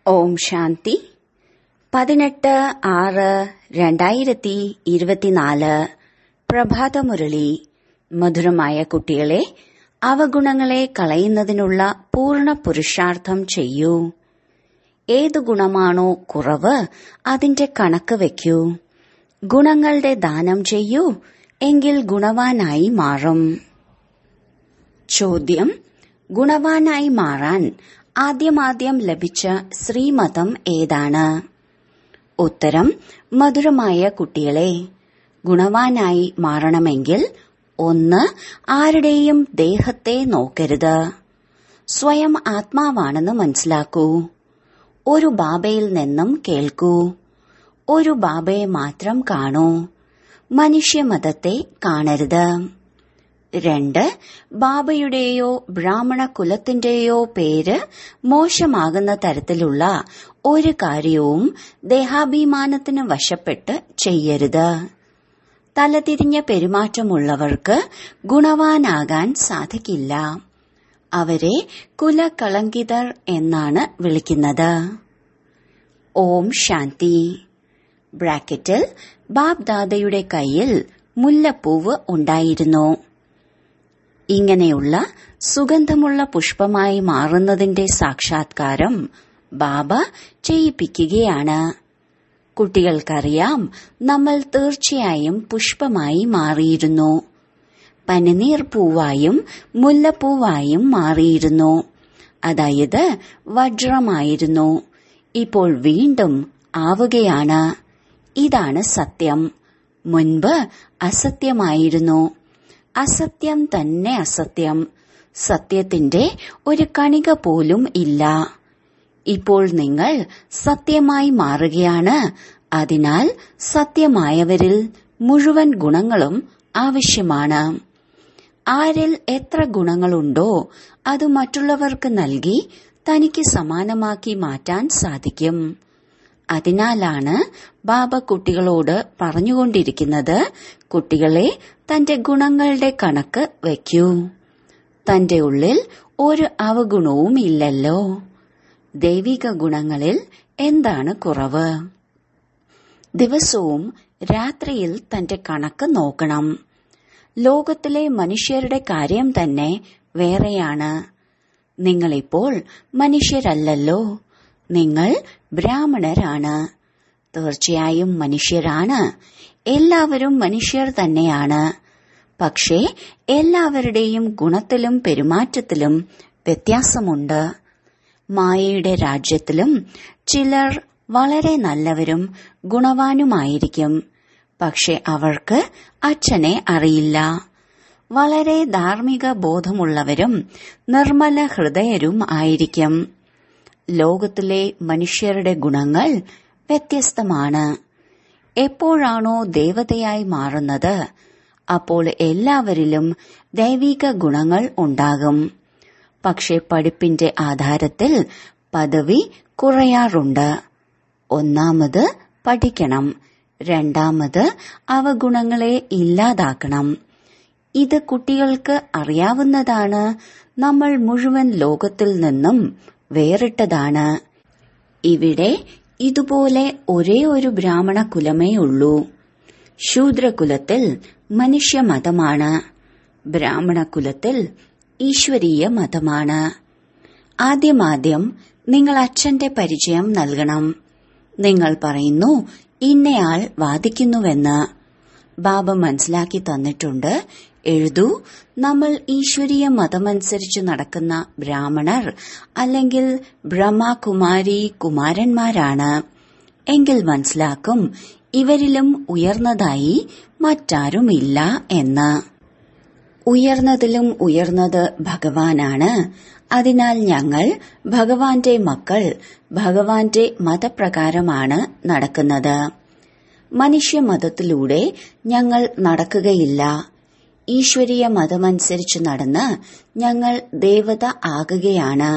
ഓം ശാന്തി പതിനെട്ട് ആറ് രണ്ടായിരത്തി ഇരുപത്തിനാല് പ്രഭാതമുരളി മധുരമായ കുട്ടികളെ അവഗുണങ്ങളെ കളയുന്നതിനുള്ള പൂർണ്ണ പുരുഷാർത്ഥം ചെയ്യൂ ഏതു ഗുണമാണോ കുറവ് അതിന്റെ കണക്ക് വയ്ക്കൂ ഗുണങ്ങളുടെ ദാനം ചെയ്യൂ എങ്കിൽ ഗുണവാനായി മാറും ചോദ്യം ഗുണവാനായി മാറാൻ ആദ്യമാദ്യം ലഭിച്ച ശ്രീമതം ഏതാണ് ഉത്തരം മധുരമായ കുട്ടികളെ ഗുണവാനായി മാറണമെങ്കിൽ ഒന്ന് ആരുടെയും ദേഹത്തെ നോക്കരുത് സ്വയം ആത്മാവാണെന്ന് മനസ്സിലാക്കൂ ഒരു ബാബയിൽ നിന്നും കേൾക്കൂ ഒരു ബാബയെ മാത്രം കാണൂ മനുഷ്യമതത്തെ കാണരുത് രണ്ട് ബാബയുടെയോ ബ്രാഹ്മണ കുലത്തിന്റെയോ പേര് മോശമാകുന്ന തരത്തിലുള്ള ഒരു കാര്യവും ദേഹാഭിമാനത്തിന് വശപ്പെട്ട് ചെയ്യരുത് തലതിരിഞ്ഞ പെരുമാറ്റമുള്ളവർക്ക് ഗുണവാനാകാൻ സാധിക്കില്ല അവരെ കുലകളങ്കിതർ എന്നാണ് വിളിക്കുന്നത് ഓം ശാന്തി ബ്രാക്കറ്റിൽ ബാബ് ദാദയുടെ കയ്യിൽ മുല്ലപ്പൂവ് ഉണ്ടായിരുന്നു ഇങ്ങനെയുള്ള സുഗന്ധമുള്ള പുഷ്പമായി മാറുന്നതിന്റെ സാക്ഷാത്കാരം ബാബ ചെയ്യിപ്പിക്കുകയാണ് കുട്ടികൾക്കറിയാം നമ്മൾ തീർച്ചയായും പുഷ്പമായി മാറിയിരുന്നു പനിനീർ പൂവായും മുല്ലപ്പൂവായും മാറിയിരുന്നു അതായത് വജ്രമായിരുന്നു ഇപ്പോൾ വീണ്ടും ആവുകയാണ് ഇതാണ് സത്യം മുൻപ് അസത്യമായിരുന്നു അസത്യം തന്നെ അസത്യം സത്യത്തിന്റെ ഒരു കണിക പോലും ഇല്ല ഇപ്പോൾ നിങ്ങൾ സത്യമായി മാറുകയാണ് അതിനാൽ സത്യമായവരിൽ മുഴുവൻ ഗുണങ്ങളും ആവശ്യമാണ് ആരിൽ എത്ര ഗുണങ്ങളുണ്ടോ അത് മറ്റുള്ളവർക്ക് നൽകി തനിക്ക് സമാനമാക്കി മാറ്റാൻ സാധിക്കും അതിനാലാണ് ബാബ കുട്ടികളോട് പറഞ്ഞുകൊണ്ടിരിക്കുന്നത് കുട്ടികളെ തന്റെ ഗുണങ്ങളുടെ കണക്ക് വയ്ക്കൂ തന്റെ ഉള്ളിൽ ഒരു അവഗുണവും ഇല്ലല്ലോ ദൈവിക ഗുണങ്ങളിൽ എന്താണ് കുറവ് ദിവസവും രാത്രിയിൽ തന്റെ കണക്ക് നോക്കണം ലോകത്തിലെ മനുഷ്യരുടെ കാര്യം തന്നെ വേറെയാണ് നിങ്ങളിപ്പോൾ മനുഷ്യരല്ലല്ലോ നിങ്ങൾ ബ്രാഹ്മണരാണ് തീർച്ചയായും മനുഷ്യരാണ് എല്ലാവരും മനുഷ്യർ തന്നെയാണ് പക്ഷേ എല്ലാവരുടെയും ഗുണത്തിലും പെരുമാറ്റത്തിലും വ്യത്യാസമുണ്ട് മായയുടെ രാജ്യത്തിലും ചിലർ വളരെ നല്ലവരും ഗുണവാനുമായിരിക്കും പക്ഷെ അവർക്ക് അച്ഛനെ അറിയില്ല വളരെ ധാർമ്മിക ബോധമുള്ളവരും നിർമ്മല ഹൃദയരും ആയിരിക്കും ലോകത്തിലെ മനുഷ്യരുടെ ഗുണങ്ങൾ വ്യത്യസ്തമാണ് എപ്പോഴാണോ ദേവതയായി മാറുന്നത് അപ്പോൾ എല്ലാവരിലും ദൈവിക ഗുണങ്ങൾ ഉണ്ടാകും പക്ഷെ പഠിപ്പിന്റെ ആധാരത്തിൽ പദവി കുറയാറുണ്ട് ഒന്നാമത് പഠിക്കണം രണ്ടാമത് അവഗുണങ്ങളെ ഇല്ലാതാക്കണം ഇത് കുട്ടികൾക്ക് അറിയാവുന്നതാണ് നമ്മൾ മുഴുവൻ ലോകത്തിൽ നിന്നും വേറിട്ടതാണ് ഇവിടെ ഇതുപോലെ ഒരേ ഒരു ബ്രാഹ്മണ കുലമേ ഉള്ളൂ ശൂദ്രകുലത്തിൽ മനുഷ്യമതമാണ് ബ്രാഹ്മണ കുലത്തിൽ ഈശ്വരീയ മതമാണ് ആദ്യമാദ്യം നിങ്ങൾ അച്ഛന്റെ പരിചയം നൽകണം നിങ്ങൾ പറയുന്നു ഇന്നയാൾ വാദിക്കുന്നുവെന്ന് ബാബ മനസ്സിലാക്കി തന്നിട്ടുണ്ട് എഴുതൂ നമ്മൾ ഈശ്വരീയ മതമനുസരിച്ച് നടക്കുന്ന ബ്രാഹ്മണർ അല്ലെങ്കിൽ ബ്രഹ്മകുമാരി കുമാരന്മാരാണ് എങ്കിൽ മനസ്സിലാക്കും ഇവരിലും ഉയർന്നതായി മറ്റാരുമില്ല എന്ന് ഉയർന്നതിലും ഉയർന്നത് ഭഗവാനാണ് അതിനാൽ ഞങ്ങൾ ഭഗവാന്റെ മക്കൾ ഭഗവാന്റെ മതപ്രകാരമാണ് നടക്കുന്നത് മനുഷ്യമതത്തിലൂടെ ഞങ്ങൾ നടക്കുകയില്ല ഈശ്വരീയ മതമനുസരിച്ച് നടന്ന് ഞങ്ങൾ ദേവത ആകുകയാണ്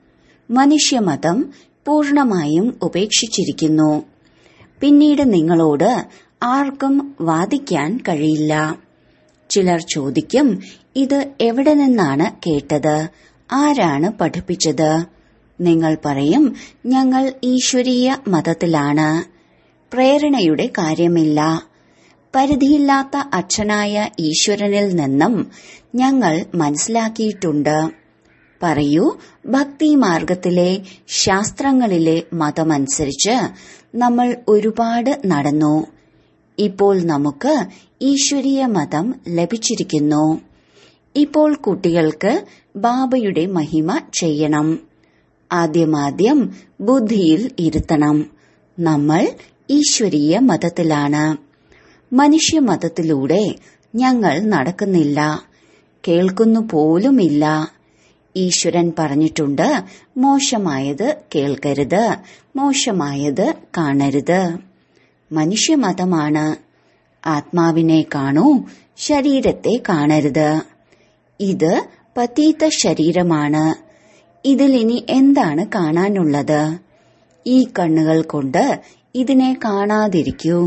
മനുഷ്യമതം പൂർണമായും ഉപേക്ഷിച്ചിരിക്കുന്നു പിന്നീട് നിങ്ങളോട് ആർക്കും വാദിക്കാൻ കഴിയില്ല ചിലർ ചോദിക്കും ഇത് എവിടെ നിന്നാണ് കേട്ടത് ആരാണ് പഠിപ്പിച്ചത് നിങ്ങൾ പറയും ഞങ്ങൾ ഈശ്വരീയ മതത്തിലാണ് പ്രേരണയുടെ കാര്യമില്ല പരിധിയില്ലാത്ത അച്ഛനായ ഈശ്വരനിൽ നിന്നും ഞങ്ങൾ മനസ്സിലാക്കിയിട്ടുണ്ട് പറയൂ ഭക്തി മാർഗത്തിലെ ശാസ്ത്രങ്ങളിലെ മതമനുസരിച്ച് നമ്മൾ ഒരുപാട് നടന്നു ഇപ്പോൾ നമുക്ക് ഈശ്വരീയ മതം ലഭിച്ചിരിക്കുന്നു ഇപ്പോൾ കുട്ടികൾക്ക് ബാബയുടെ മഹിമ ചെയ്യണം ആദ്യമാദ്യം ബുദ്ധിയിൽ ഇരുത്തണം നമ്മൾ ഈശ്വരീയ മതത്തിലാണ് മനുഷ്യ മതത്തിലൂടെ ഞങ്ങൾ നടക്കുന്നില്ല കേൾക്കുന്നു പോലുമില്ല ഈശ്വരൻ പറഞ്ഞിട്ടുണ്ട് മോശമായത് കേൾക്കരുത് മോശമായത് കാണരുത് മനുഷ്യമതമാണ് ആത്മാവിനെ കാണൂ ശരീരത്തെ കാണരുത് ഇത് പതീത ശരീരമാണ് ഇതിൽ ഇനി എന്താണ് കാണാനുള്ളത് ഈ കണ്ണുകൾ കൊണ്ട് ഇതിനെ കാണാതിരിക്കൂ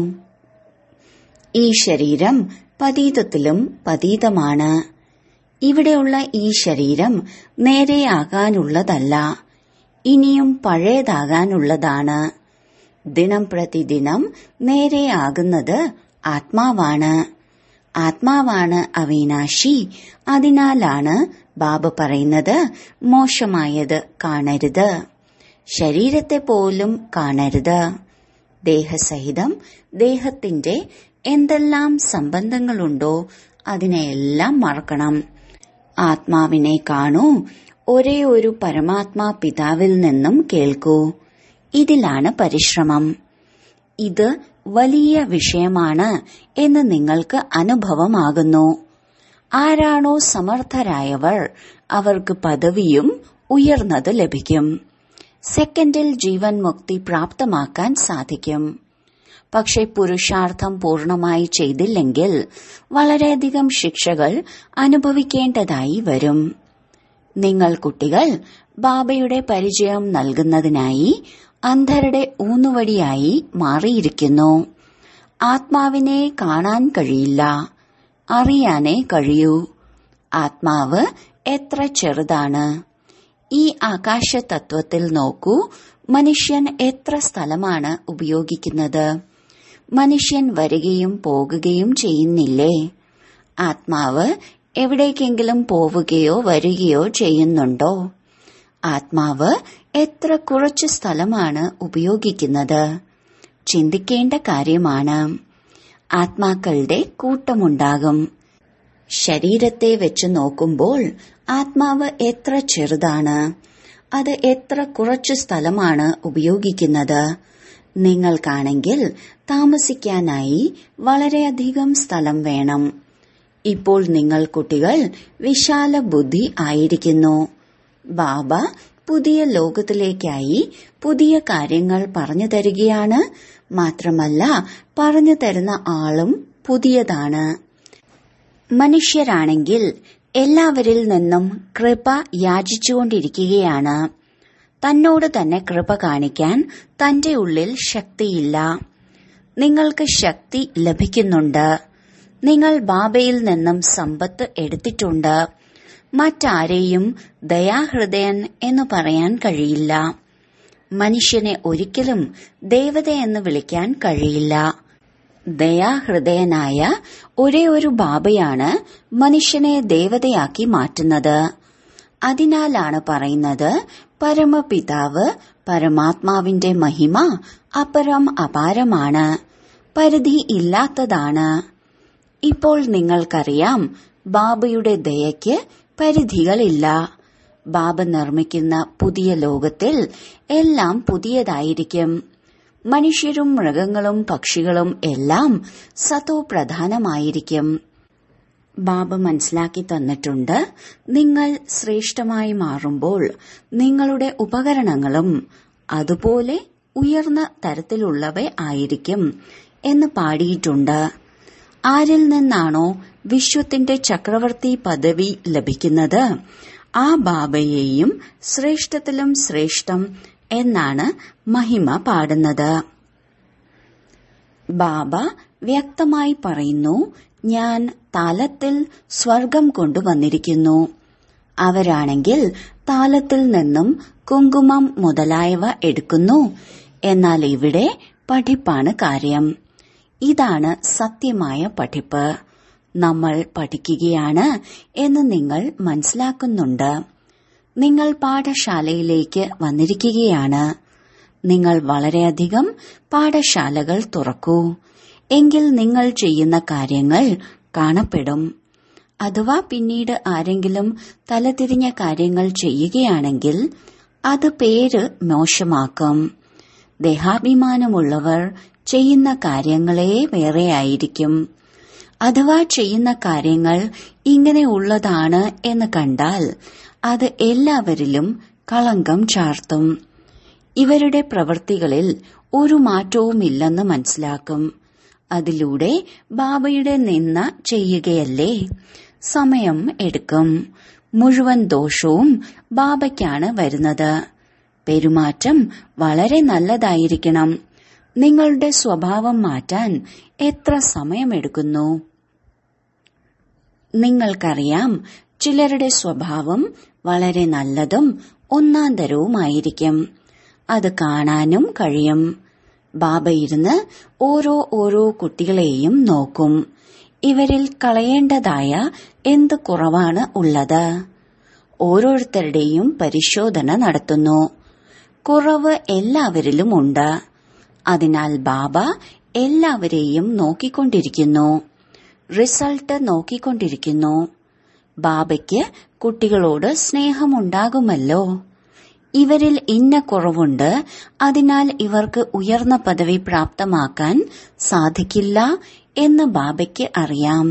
ഈ ശരീരം പതീതത്തിലും പതീതമാണ് ഇവിടെയുള്ള ഈ ശരീരം നേരെയാകാനുള്ളതല്ല ഇനിയും പഴയതാകാനുള്ളതാണ് ദിനം പ്രതിദിനം നേരെയാകുന്നത് ആത്മാവാണ് ആത്മാവാണ് അവിനാശി അതിനാലാണ് ബാബ പറയുന്നത് മോശമായത് കാണരുത് ശരീരത്തെ പോലും കാണരുത് ദേഹസഹിതം ദേഹത്തിന്റെ എന്തെല്ലാം സംബന്ധങ്ങളുണ്ടോ അതിനെയെല്ലാം മറക്കണം ആത്മാവിനെ കാണൂ ഒരേ ഒരു പരമാത്മാ പിതാവിൽ നിന്നും കേൾക്കൂ ഇതിലാണ് പരിശ്രമം ഇത് വലിയ വിഷയമാണ് എന്ന് നിങ്ങൾക്ക് അനുഭവമാകുന്നു ആരാണോ സമർത്ഥരായവർ അവർക്ക് പദവിയും ഉയർന്നത് ലഭിക്കും സെക്കൻഡിൽ ജീവൻ മുക്തി പ്രാപ്തമാക്കാൻ സാധിക്കും പക്ഷെ പുരുഷാർത്ഥം പൂർണമായി ചെയ്തില്ലെങ്കിൽ വളരെയധികം ശിക്ഷകൾ അനുഭവിക്കേണ്ടതായി വരും നിങ്ങൾ കുട്ടികൾ ബാബയുടെ പരിചയം നൽകുന്നതിനായി അന്ധരുടെ ഊന്നുവടിയായി മാറിയിരിക്കുന്നു ആത്മാവിനെ കാണാൻ കഴിയില്ല അറിയാനേ കഴിയൂ ആത്മാവ് എത്ര ചെറുതാണ് ഈ ആകാശ തത്വത്തിൽ നോക്കൂ മനുഷ്യൻ എത്ര സ്ഥലമാണ് ഉപയോഗിക്കുന്നത് മനുഷ്യൻ വരികയും പോകുകയും ചെയ്യുന്നില്ലേ ആത്മാവ് എവിടേക്കെങ്കിലും പോവുകയോ വരികയോ ചെയ്യുന്നുണ്ടോ ആത്മാവ് എത്ര കുറച്ച് സ്ഥലമാണ് ഉപയോഗിക്കുന്നത് ചിന്തിക്കേണ്ട കാര്യമാണ് ആത്മാക്കളുടെ കൂട്ടമുണ്ടാകും ശരീരത്തെ വെച്ച് നോക്കുമ്പോൾ ആത്മാവ് എത്ര ചെറുതാണ് അത് എത്ര കുറച്ച് സ്ഥലമാണ് ഉപയോഗിക്കുന്നത് നിങ്ങൾക്കാണെങ്കിൽ താമസിക്കാനായി വളരെയധികം സ്ഥലം വേണം ഇപ്പോൾ നിങ്ങൾ കുട്ടികൾ വിശാല ബുദ്ധി ആയിരിക്കുന്നു ബാബ പുതിയ ലോകത്തിലേക്കായി പുതിയ കാര്യങ്ങൾ പറഞ്ഞു തരികയാണ് മാത്രമല്ല പറഞ്ഞു തരുന്ന ആളും പുതിയതാണ് മനുഷ്യരാണെങ്കിൽ എല്ലാവരിൽ നിന്നും കൃപ യാചിച്ചുകൊണ്ടിരിക്കുകയാണ് തന്നോട് തന്നെ കൃപ കാണിക്കാൻ തന്റെ ഉള്ളിൽ ശക്തിയില്ല നിങ്ങൾക്ക് ശക്തി ലഭിക്കുന്നുണ്ട് നിങ്ങൾ ബാബയിൽ നിന്നും സമ്പത്ത് എടുത്തിട്ടുണ്ട് മറ്റാരെയും ദയാഹൃദയൻ എന്ന് പറയാൻ കഴിയില്ല മനുഷ്യനെ ഒരിക്കലും ദേവതയെന്ന് വിളിക്കാൻ കഴിയില്ല ദയാഹൃദയനായ ഒരേ ഒരു ബാബയാണ് മനുഷ്യനെ ദേവതയാക്കി മാറ്റുന്നത് അതിനാലാണ് പറയുന്നത് പരമപിതാവ് പരമാത്മാവിന്റെ മഹിമ അപരം അപാരമാണ് പരിധി ഇല്ലാത്തതാണ് ഇപ്പോൾ നിങ്ങൾക്കറിയാം ബാബയുടെ ദയയ്ക്ക് പരിധികളില്ല ബാബ നിർമ്മിക്കുന്ന പുതിയ ലോകത്തിൽ എല്ലാം പുതിയതായിരിക്കും മനുഷ്യരും മൃഗങ്ങളും പക്ഷികളും എല്ലാം സതോ പ്രധാനമായിരിക്കും ബാബ മനസ്സിലാക്കി തന്നിട്ടുണ്ട് നിങ്ങൾ ശ്രേഷ്ഠമായി മാറുമ്പോൾ നിങ്ങളുടെ ഉപകരണങ്ങളും അതുപോലെ ഉയർന്ന തരത്തിലുള്ളവ ആയിരിക്കും എന്ന് പാടിയിട്ടുണ്ട് ആരിൽ നിന്നാണോ വിശ്വത്തിന്റെ ചക്രവർത്തി പദവി ലഭിക്കുന്നത് ആ ബാബയെയും ശ്രേഷ്ഠത്തിലും ശ്രേഷ്ഠം എന്നാണ് മഹിമ പാടുന്നത് ബാബ വ്യക്തമായി പറയുന്നു ഞാൻ താലത്തിൽ സ്വർഗം കൊണ്ടുവന്നിരിക്കുന്നു അവരാണെങ്കിൽ താലത്തിൽ നിന്നും കുങ്കുമം മുതലായവ എടുക്കുന്നു എന്നാൽ ഇവിടെ പഠിപ്പാണ് കാര്യം ഇതാണ് സത്യമായ പഠിപ്പ് നമ്മൾ പഠിക്കുകയാണ് എന്ന് നിങ്ങൾ മനസ്സിലാക്കുന്നുണ്ട് നിങ്ങൾ പാഠശാലയിലേക്ക് വന്നിരിക്കുകയാണ് നിങ്ങൾ വളരെയധികം പാഠശാലകൾ തുറക്കൂ എങ്കിൽ നിങ്ങൾ ചെയ്യുന്ന കാര്യങ്ങൾ കാണപ്പെടും അഥവാ പിന്നീട് ആരെങ്കിലും തലതിരിഞ്ഞ കാര്യങ്ങൾ ചെയ്യുകയാണെങ്കിൽ അത് പേര് മോശമാക്കും ദേഹാഭിമാനമുള്ളവർ ചെയ്യുന്ന കാര്യങ്ങളെ വേറെയായിരിക്കും അഥവാ ചെയ്യുന്ന കാര്യങ്ങൾ ഇങ്ങനെയുള്ളതാണ് എന്ന് കണ്ടാൽ അത് എല്ലാവരിലും കളങ്കം ചാർത്തും ഇവരുടെ പ്രവൃത്തികളിൽ ഒരു മാറ്റവുമില്ലെന്ന് മനസ്സിലാക്കും അതിലൂടെ ബാബയുടെ നിന്ന ചെയ്യുകയല്ലേ സമയം എടുക്കും മുഴുവൻ ദോഷവും ബാബയ്ക്കാണ് വരുന്നത് പെരുമാറ്റം വളരെ നല്ലതായിരിക്കണം നിങ്ങളുടെ സ്വഭാവം മാറ്റാൻ എത്ര സമയമെടുക്കുന്നു നിങ്ങൾക്കറിയാം ചിലരുടെ സ്വഭാവം വളരെ നല്ലതും ഒന്നാന്തരവുമായിരിക്കും അത് കാണാനും കഴിയും ബാബ ഇരുന്ന് ഓരോ ഓരോ കുട്ടികളെയും നോക്കും ഇവരിൽ കളയേണ്ടതായ എന്ത് കുറവാണ് ഉള്ളത് ഓരോരുത്തരുടെയും പരിശോധന നടത്തുന്നു കുറവ് എല്ലാവരിലും ഉണ്ട് അതിനാൽ ബാബ എല്ലാവരെയും നോക്കിക്കൊണ്ടിരിക്കുന്നു റിസൾട്ട് നോക്കിക്കൊണ്ടിരിക്കുന്നു ബാബയ്ക്ക് കുട്ടികളോട് സ്നേഹമുണ്ടാകുമല്ലോ ഇവരിൽ ഇന്ന കുറവുണ്ട് അതിനാൽ ഇവർക്ക് ഉയർന്ന പദവി പ്രാപ്തമാക്കാൻ സാധിക്കില്ല എന്ന് ബാബയ്ക്ക് അറിയാം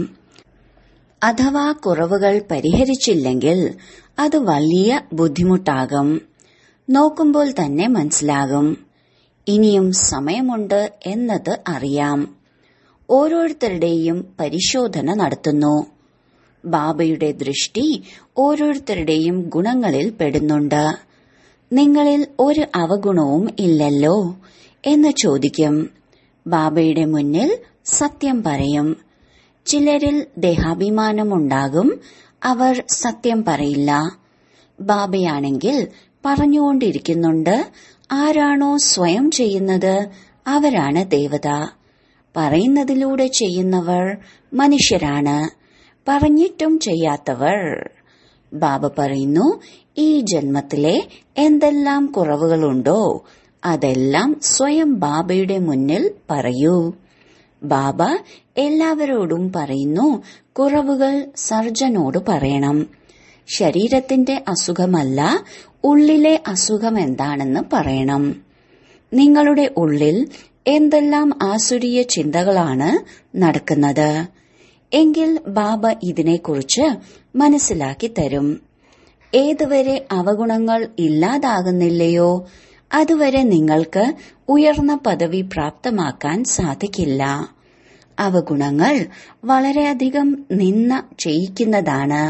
അഥവാ കുറവുകൾ പരിഹരിച്ചില്ലെങ്കിൽ അത് വലിയ ബുദ്ധിമുട്ടാകും നോക്കുമ്പോൾ തന്നെ മനസ്സിലാകും ഇനിയും സമയമുണ്ട് എന്നത് അറിയാം ഓരോരുത്തരുടെയും പരിശോധന നടത്തുന്നു ബാബയുടെ ദൃഷ്ടി ഓരോരുത്തരുടെയും ഗുണങ്ങളിൽ പെടുന്നുണ്ട് നിങ്ങളിൽ ഒരു അവഗുണവും ഇല്ലല്ലോ എന്ന് ചോദിക്കും ബാബയുടെ മുന്നിൽ സത്യം പറയും ചിലരിൽ ദേഹാഭിമാനമുണ്ടാകും അവർ സത്യം പറയില്ല ബാബയാണെങ്കിൽ പറഞ്ഞുകൊണ്ടിരിക്കുന്നുണ്ട് ആരാണോ സ്വയം ചെയ്യുന്നത് അവരാണ് ദേവത പറയുന്നതിലൂടെ ചെയ്യുന്നവർ മനുഷ്യരാണ് പറഞ്ഞിട്ടും ചെയ്യാത്തവർ ബാബ പറയുന്നു ഈ ജന്മത്തിലെ എന്തെല്ലാം കുറവുകളുണ്ടോ അതെല്ലാം സ്വയം ബാബയുടെ മുന്നിൽ പറയൂ ബാബ എല്ലാവരോടും പറയുന്നു കുറവുകൾ സർജനോട് പറയണം ശരീരത്തിന്റെ അസുഖമല്ല ഉള്ളിലെ അസുഖം എന്താണെന്ന് പറയണം നിങ്ങളുടെ ഉള്ളിൽ എന്തെല്ലാം ആസുരീയ ചിന്തകളാണ് നടക്കുന്നത് എങ്കിൽ ബാബ ഇതിനെക്കുറിച്ച് മനസ്സിലാക്കി തരും ഏതുവരെ അവഗുണങ്ങൾ ഇല്ലാതാകുന്നില്ലയോ അതുവരെ നിങ്ങൾക്ക് ഉയർന്ന പദവി പ്രാപ്തമാക്കാൻ സാധിക്കില്ല അവഗുണങ്ങൾ വളരെയധികം നിന്ന ചെയ്യിക്കുന്നതാണ്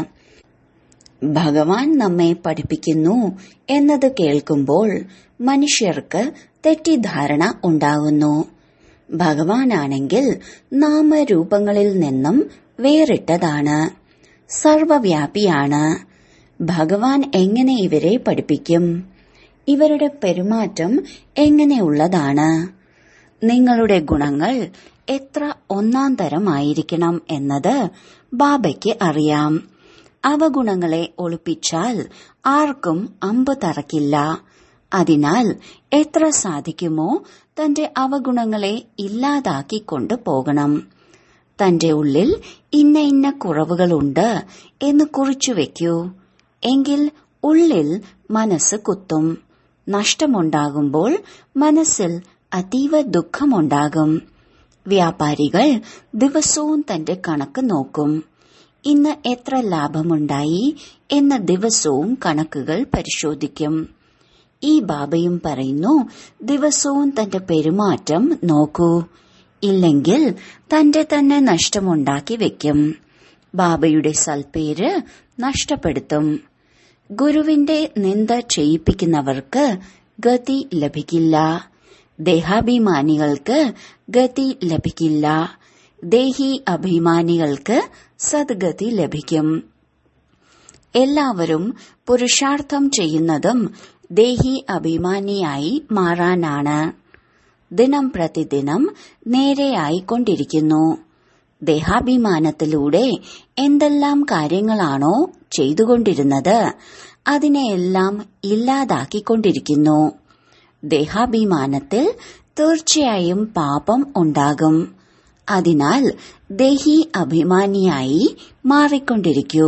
ഭഗവാൻ നമ്മെ പഠിപ്പിക്കുന്നു എന്നത് കേൾക്കുമ്പോൾ മനുഷ്യർക്ക് തെറ്റിദ്ധാരണ ഉണ്ടാകുന്നു ഭഗവാനാണെങ്കിൽ നാമരൂപങ്ങളിൽ നിന്നും വേറിട്ടതാണ് സർവവ്യാപിയാണ് ഭഗവാൻ എങ്ങനെ ഇവരെ പഠിപ്പിക്കും ഇവരുടെ പെരുമാറ്റം എങ്ങനെയുള്ളതാണ് നിങ്ങളുടെ ഗുണങ്ങൾ എത്ര ഒന്നാം തരമായിരിക്കണം എന്നത് ബാബയ്ക്ക് അറിയാം അവഗുണങ്ങളെ ഒളിപ്പിച്ചാൽ ആർക്കും അമ്പ് തറക്കില്ല അതിനാൽ എത്ര സാധിക്കുമോ തന്റെ അവഗുണങ്ങളെ ഇല്ലാതാക്കിക്കൊണ്ട് പോകണം തന്റെ ഉള്ളിൽ ഇന്ന ഇന്ന കുറവുകളുണ്ട് എന്ന് കുറിച്ചു വെക്കൂ എങ്കിൽ ഉള്ളിൽ മനസ്സ് കുത്തും നഷ്ടമുണ്ടാകുമ്പോൾ മനസ്സിൽ അതീവ ദുഃഖമുണ്ടാകും വ്യാപാരികൾ ദിവസവും തന്റെ കണക്ക് നോക്കും ഇന്ന് എത്ര ലാഭമുണ്ടായി എന്ന ദിവസവും കണക്കുകൾ പരിശോധിക്കും ഈ ബാബയും പറയുന്നു ദിവസവും തന്റെ പെരുമാറ്റം നോക്കൂ ഇല്ലെങ്കിൽ തന്റെ തന്നെ നഷ്ടമുണ്ടാക്കി വെക്കും ബാബയുടെ സൽപ്പേര് നഷ്ടപ്പെടുത്തും ഗുരുവിന്റെ നിന്ദ ചെയ്യിപ്പിക്കുന്നവർക്ക് ഗതി ലഭിക്കില്ല ദേഹാഭിമാനികൾക്ക് ഗതി ലഭിക്കില്ല ദേഹി അഭിമാനികൾക്ക് സദ്ഗതി ലഭിക്കും എല്ലാവരും പുരുഷാർത്ഥം ചെയ്യുന്നതും ദേഹി അഭിമാനിയായി മാറാനാണ് ദിനം പ്രതിദിനം നേരെയായിക്കൊണ്ടിരിക്കുന്നു ദേഹാഭിമാനത്തിലൂടെ എന്തെല്ലാം കാര്യങ്ങളാണോ ചെയ്തുകൊണ്ടിരുന്നത് അതിനെയെല്ലാം ഇല്ലാതാക്കിക്കൊണ്ടിരിക്കുന്നു ദേഹാഭിമാനത്തിൽ തീർച്ചയായും പാപം ഉണ്ടാകും അതിനാൽ ദേഹി അഭിമാനിയായി മാറിക്കൊണ്ടിരിക്കൂ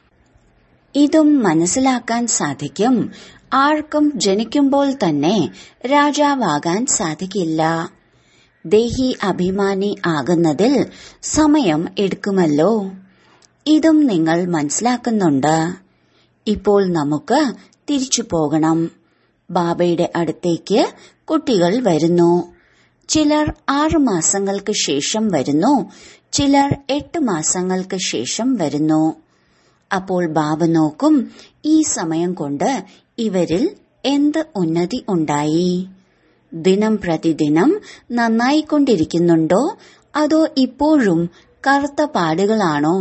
ഇതും മനസ്സിലാക്കാൻ സാധിക്കും ആർക്കും ജനിക്കുമ്പോൾ തന്നെ രാജാവാകാൻ സാധിക്കില്ല ദേഹി അഭിമാനി ആകുന്നതിൽ സമയം എടുക്കുമല്ലോ ഇതും നിങ്ങൾ മനസ്സിലാക്കുന്നുണ്ട് ഇപ്പോൾ നമുക്ക് തിരിച്ചു പോകണം ബാബയുടെ അടുത്തേക്ക് കുട്ടികൾ വരുന്നു ചിലർ ആറു മാസങ്ങൾക്ക് ശേഷം വരുന്നു ചിലർ എട്ട് മാസങ്ങൾക്ക് ശേഷം വരുന്നു അപ്പോൾ ബാബ നോക്കും ഈ സമയം കൊണ്ട് ഇവരിൽ എന്ത് ഉന്നതി ഉണ്ടായി ദിനം പ്രതിദിനം നന്നായിക്കൊണ്ടിരിക്കുന്നുണ്ടോ അതോ ഇപ്പോഴും കറുത്ത പാടുകളാണോ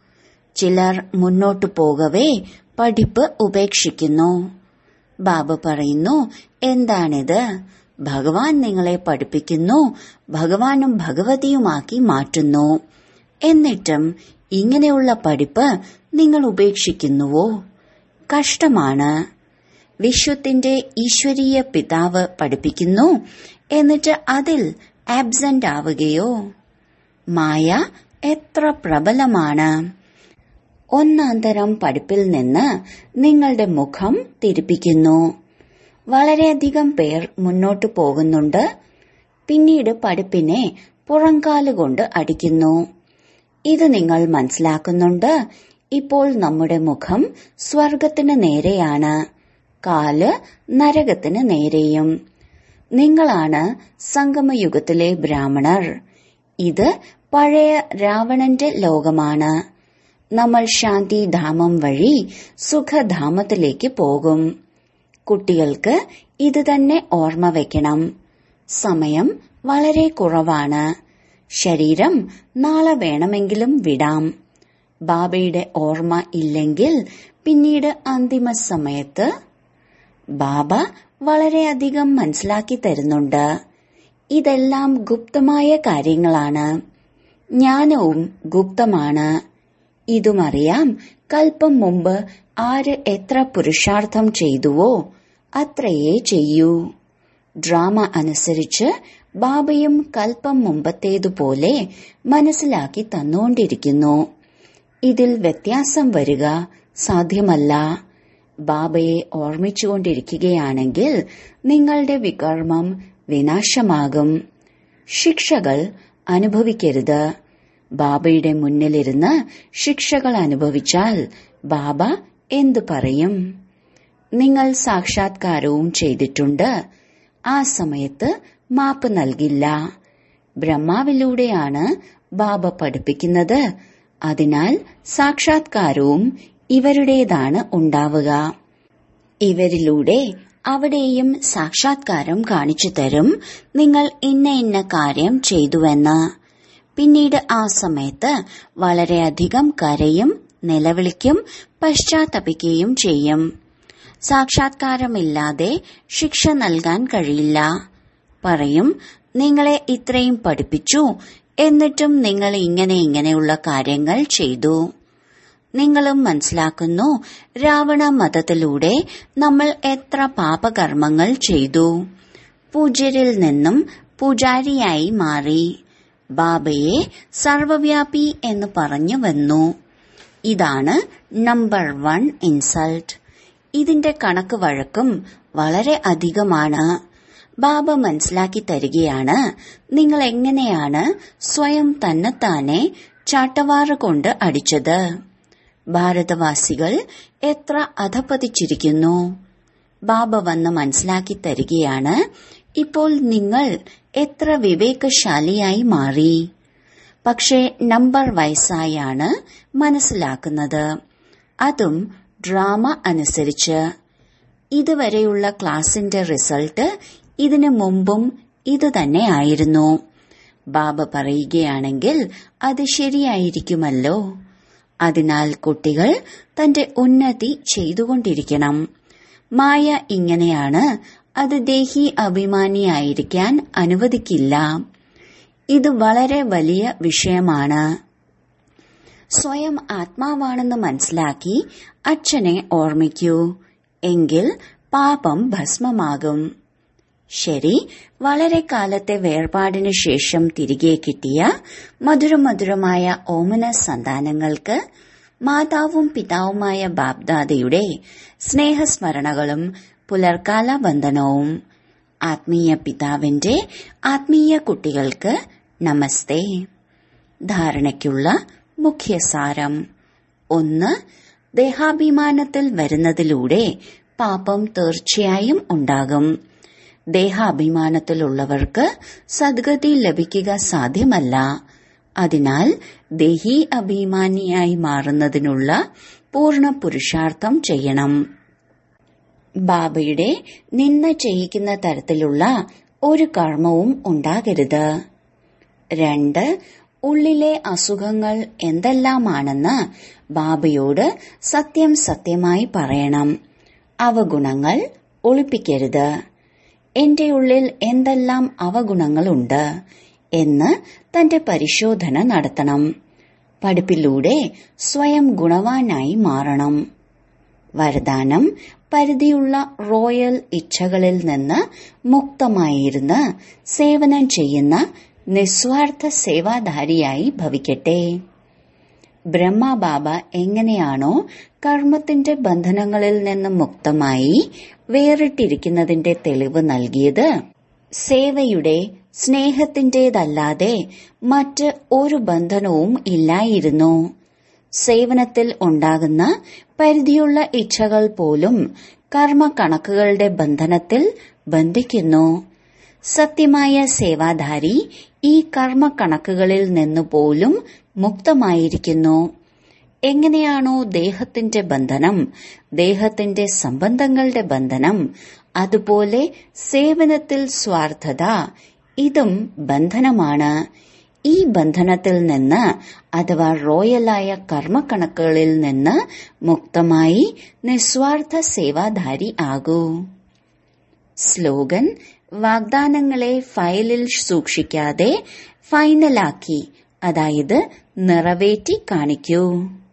ചിലർ മുന്നോട്ടു പോകവേ പഠിപ്പ് ഉപേക്ഷിക്കുന്നു ബാബ പറയുന്നു എന്താണിത് ഭഗവാൻ നിങ്ങളെ പഠിപ്പിക്കുന്നു ഭഗവാനും ഭഗവതിയുമാക്കി മാറ്റുന്നു എന്നിട്ടും ഇങ്ങനെയുള്ള പഠിപ്പ് നിങ്ങൾ ഉപേക്ഷിക്കുന്നുവോ കഷ്ടമാണ് വിശ്വത്തിന്റെ ഈശ്വരീയ പിതാവ് പഠിപ്പിക്കുന്നു എന്നിട്ട് അതിൽ ആബ്സെന്റ് ആവുകയോ മായ എത്ര പ്രബലമാണ് ഒന്നാന്തരം പഠിപ്പിൽ നിന്ന് നിങ്ങളുടെ മുഖം തിരിപ്പിക്കുന്നു വളരെയധികം പേർ മുന്നോട്ടു പോകുന്നുണ്ട് പിന്നീട് പഠിപ്പിനെ പുറംകാലുകൊണ്ട് അടിക്കുന്നു ഇത് നിങ്ങൾ മനസ്സിലാക്കുന്നുണ്ട് ഇപ്പോൾ നമ്മുടെ മുഖം സ്വർഗത്തിന് നേരെയാണ് കാല് നരകത്തിന് നേരെയും നിങ്ങളാണ് സംഗമയുഗത്തിലെ ബ്രാഹ്മണർ ഇത് പഴയ രാവണന്റെ ലോകമാണ് നമ്മൾ ശാന്തിധാമം വഴി സുഖധാമത്തിലേക്ക് പോകും കുട്ടികൾക്ക് ഇത് തന്നെ ഓർമ്മ വയ്ക്കണം സമയം വളരെ കുറവാണ് ശരീരം നാളെ വേണമെങ്കിലും വിടാം ബാബയുടെ ഓർമ്മ ഇല്ലെങ്കിൽ പിന്നീട് അന്തിമ സമയത്ത് ബാബ വളരെയധികം മനസ്സിലാക്കി തരുന്നുണ്ട് ഇതെല്ലാം ഗുപ്തമായ കാര്യങ്ങളാണ് ജ്ഞാനവും ഗുപ്തമാണ് ഇതുമറിയാം കൽപ്പം മുമ്പ് ആര് എത്ര പുരുഷാർത്ഥം ചെയ്തുവോ അത്രയേ ചെയ്യൂ ഡ്രാമ അനുസരിച്ച് ബാബയും കൽപ്പം മുമ്പത്തേതുപോലെ മനസ്സിലാക്കി തന്നുകൊണ്ടിരിക്കുന്നു ഇതിൽ വ്യത്യാസം വരിക സാധ്യമല്ല ബാബയെ ഓർമ്മിച്ചുകൊണ്ടിരിക്കുകയാണെങ്കിൽ നിങ്ങളുടെ വികർമ്മം വിനാശമാകും ശിക്ഷകൾ അനുഭവിക്കരുത് ബാബയുടെ മുന്നിലിരുന്ന് ശിക്ഷകൾ അനുഭവിച്ചാൽ ബാബ എന്തു പറയും നിങ്ങൾ സാക്ഷാത്കാരവും ചെയ്തിട്ടുണ്ട് ആ സമയത്ത് മാപ്പ് നൽകില്ല ബ്രഹ്മാവിലൂടെയാണ് ബാബ പഠിപ്പിക്കുന്നത് അതിനാൽ സാക്ഷാത്കാരവും ഇവരുടേതാണ് ഉണ്ടാവുക ഇവരിലൂടെ അവിടെയും സാക്ഷാത്കാരം കാണിച്ചു തരും നിങ്ങൾ ഇന്ന ഇന്ന കാര്യം ചെയ്തുവെന്ന് പിന്നീട് ആ സമയത്ത് വളരെയധികം കരയും നിലവിളിക്കും പശ്ചാത്തപിക്കുകയും ചെയ്യും സാക്ഷാത്കാരമില്ലാതെ ശിക്ഷ നൽകാൻ കഴിയില്ല പറയും നിങ്ങളെ ഇത്രയും പഠിപ്പിച്ചു എന്നിട്ടും നിങ്ങൾ ഇങ്ങനെ ഇങ്ങനെയുള്ള കാര്യങ്ങൾ ചെയ്തു നിങ്ങളും മനസ്സിലാക്കുന്നു രാവണ മതത്തിലൂടെ നമ്മൾ എത്ര പാപകർമ്മങ്ങൾ ചെയ്തു പൂജ്യരിൽ നിന്നും പൂജാരിയായി മാറി ബാബയെ സർവവ്യാപി എന്ന് പറഞ്ഞു വന്നു ഇതാണ് നമ്പർ വൺ ഇൻസൾട്ട് ഇതിന്റെ കണക്ക് വഴക്കും വളരെ അധികമാണ് ബാബ മനസ്സിലാക്കി തരികയാണ് നിങ്ങൾ എങ്ങനെയാണ് സ്വയം തന്നെത്താനെ ചാട്ടവാറ് കൊണ്ട് അടിച്ചത് ഭാരതവാസികൾ എത്ര അധപ്പതിച്ചിരിക്കുന്നു ബാബ വന്ന് മനസ്സിലാക്കി തരികയാണ് ഇപ്പോൾ നിങ്ങൾ എത്ര വിവേകശാലിയായി മാറി പക്ഷേ നമ്പർ വയസ്സായാണ് മനസ്സിലാക്കുന്നത് അതും ഡ്രാമ അനുസരിച്ച് ഇതുവരെയുള്ള ക്ലാസിന്റെ റിസൾട്ട് ഇതിനു മുമ്പും ഇതുതന്നെ ആയിരുന്നു ബാബ പറയുകയാണെങ്കിൽ അത് ശരിയായിരിക്കുമല്ലോ അതിനാൽ കുട്ടികൾ തന്റെ ഉന്നതി ചെയ്തുകൊണ്ടിരിക്കണം മായ ഇങ്ങനെയാണ് അത് ദേഹി അഭിമാനിയായിരിക്കാൻ അനുവദിക്കില്ല ഇത് വളരെ വലിയ വിഷയമാണ് സ്വയം ആത്മാവാണെന്ന് മനസ്സിലാക്കി അച്ഛനെ ഓർമ്മിക്കൂ എങ്കിൽ പാപം ഭസ്മമാകും ശരി വളരെ കാലത്തെ വേർപാടിനു ശേഷം തിരികെ കിട്ടിയ മധുരമധുരമായ ഓമന സന്താനങ്ങൾക്ക് മാതാവും പിതാവുമായ ബാബ്ദാദയുടെ സ്നേഹസ്മരണകളും പുലർക്കാല ബന്ധനവും ആത്മീയ പിതാവിന്റെ ആത്മീയ കുട്ടികൾക്ക് നമസ്തേ ധാരണയ്ക്കുള്ള മുഖ്യസാരം ഒന്ന് ദേഹാഭിമാനത്തിൽ വരുന്നതിലൂടെ പാപം തീർച്ചയായും ഉണ്ടാകും ദേഹാഭിമാനത്തിലുള്ളവർക്ക് സദ്ഗതി ലഭിക്കുക സാധ്യമല്ല അതിനാൽ ദേഹി അഭിമാനിയായി മാറുന്നതിനുള്ള പൂർണ്ണ പുരുഷാർത്ഥം ചെയ്യണം ബാബയുടെ നിന്ന ചെയ്യിക്കുന്ന തരത്തിലുള്ള ഒരു കർമ്മവും ഉണ്ടാകരുത് രണ്ട് ഉള്ളിലെ അസുഖങ്ങൾ എന്തെല്ലാമാണെന്ന് ബാബയോട് സത്യം സത്യമായി പറയണം അവഗുണങ്ങൾ ഒളിപ്പിക്കരുത് എന്റെ ഉള്ളിൽ എന്തെല്ലാം അവഗുണങ്ങളുണ്ട് എന്ന് തന്റെ പരിശോധന നടത്തണം പഠിപ്പിലൂടെ സ്വയം ഗുണവാനായി മാറണം വരദാനം പരിധിയുള്ള റോയൽ ഇച്ഛകളിൽ നിന്ന് മുക്തമായിരുന്ന് സേവനം ചെയ്യുന്ന നിസ്വാർത്ഥ സേവാധാരിയായി ഭവിക്കട്ടെ ബ്രഹ്മബാബ എങ്ങനെയാണോ കർമ്മത്തിന്റെ ബന്ധനങ്ങളിൽ നിന്ന് മുക്തമായി വേറിട്ടിരിക്കുന്നതിന്റെ തെളിവ് നൽകിയത് സേവയുടെ സ്നേഹത്തിന്റേതല്ലാതെ മറ്റ് ഒരു ബന്ധനവും ഇല്ലായിരുന്നു സേവനത്തിൽ ഉണ്ടാകുന്ന പരിധിയുള്ള ഇച്ഛകൾ പോലും കർമ്മക്കണക്കുകളുടെ ബന്ധനത്തിൽ ബന്ധിക്കുന്നു സത്യമായ സേവാധാരി ഈ കർമ്മക്കണക്കുകളിൽ നിന്നു പോലും മുക്തമായിരിക്കുന്നു എങ്ങനെയാണോ ദേഹത്തിന്റെ ബന്ധനം ദേഹത്തിന്റെ സംബന്ധങ്ങളുടെ ബന്ധനം അതുപോലെ സേവനത്തിൽ സ്വാർത്ഥത ഇതും ബന്ധനമാണ് ഈ ബന്ധനത്തിൽ നിന്ന് അഥവാ റോയലായ കർമ്മക്കണക്കുകളിൽ നിന്ന് മുക്തമായി നിസ്വാർത്ഥ സേവാധാരി ആകൂ സ്ലോഗൻ വാഗ്ദാനങ്ങളെ ഫയലിൽ സൂക്ഷിക്കാതെ ഫൈനലാക്കി അതായത് നിറവേറ്റി കാണിക്കൂ